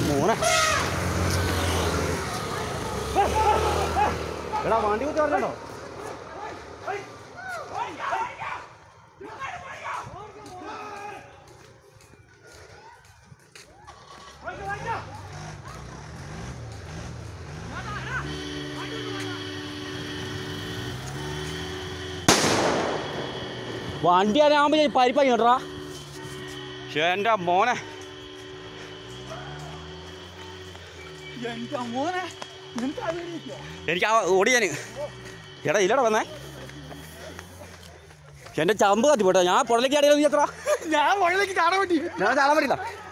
മോനെ എടാ വണ്ടി കുത്തി പറഞ്ഞോ വണ്ടി ആകുമ്പോൾ ഞാൻ പരിപ്പായി കേട്ടോടാ എൻ്റെ മോനെ എന്റെ മോനെ നിനക്ക് അറിയില്ല എനിക്ക് ആ ഓടിയാന് എടാ ഇല്ലടാ വന്നേ എൻ്റെ ചമ്പ് കത്തി പോട്ടെ ഞാൻ പുഴലേക്ക് ആടിയാൽ നീ എത്ര ഞാൻ വഴിയിലേക്ക് ചാടാൻ വേണ്ടി ഞാൻ ചാടാൻ പറ്റില്ല